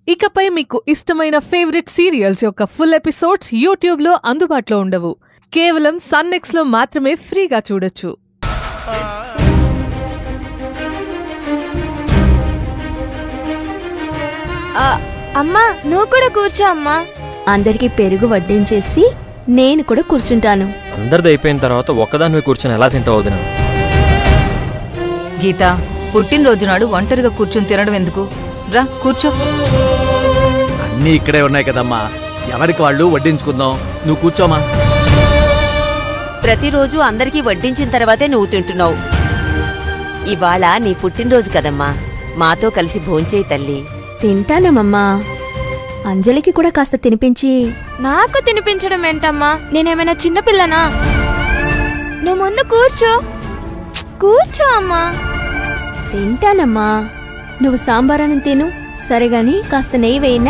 ఇకపై మీకు ఇష్టమైన ఫేవరెట్ సీరియల్స్ యొక్క ఫుల్ ఎపిసోడ్స్ యూట్యూబ్లో అందుబాటులో ఉండవు కేవలం సన్నెక్స్లో మాత్రమే ఫ్రీగా చూడొచ్చు ఆ, అమ్మా నువ్వు కూడా కూర్చో అమ్మా అందరికీ పెరుగు వడ్డించేసి నేను కూడా కూర్చుంటాను అందరిది అయిపోయిన తర్వాత ఒక్కదానివి కూర్చొని ఎలా తింటావు వదిన గీత పుట్టినరోజు నాడు ఒంటరిగా కూర్చుని తినడం ఎందుకు రా కూర్చో అన్నీ ఇక్కడే ఉన్నాయి కదమ్మా ఎవరికి వాళ్ళు వడ్డించుకుందాం నువ్వు కూర్చోమా ప్రతిరోజు అందరికీ వడ్డించిన తర్వాతే నువ్వు తింటున్నావు ఇవాళ నీ పుట్టినరోజు కదమ్మా మాతో కలిసి భోంచేయి తల్లి తింటానమ్మమ్మా అంజలికి కూడా కాస్త తినిపించి నాకు తినిపించడం ఏంటమ్మా నేనేమైనా చిన్నపిల్లనా నువ్వు ముందు కూర్చో కూర్చో అమ్మా తింటానమ్మా నువ్వు సాంబారాన్ని తిను సరేగాని కాస్త నెయ్యి వేయినా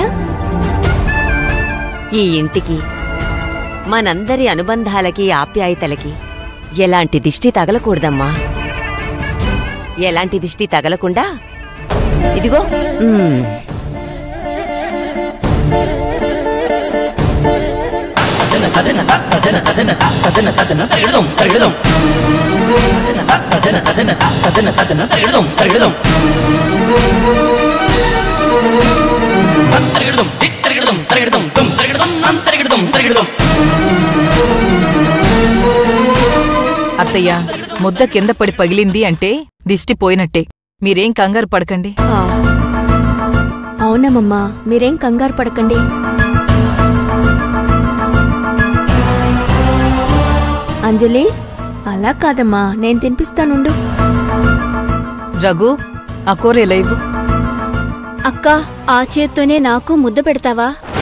ఈ ఇంటికి మనందరి అనుబంధాలకి ఆప్యాయతలకి ఎలాంటి దిష్టి తగలకూడదమ్మా ఎలాంటి దిష్టి తగలకుండా ఇదిగో మ్మ్. అత్తయ్య ముద్ద కింద పడి పగిలింది అంటే దిష్టి పోయినట్టే మీరేం కంగారు పడకండి ఆ, అవునమ్మమ్మా మీరేం కంగారు పడకండి అంజలి అలా కాదమ్మా నేను తినిపిస్తానుండు రఘు ఆ కూర ఎలా ఇవ్వు అక్క ఆ చేత్తోనే నాకు ముద్ద పెడతావా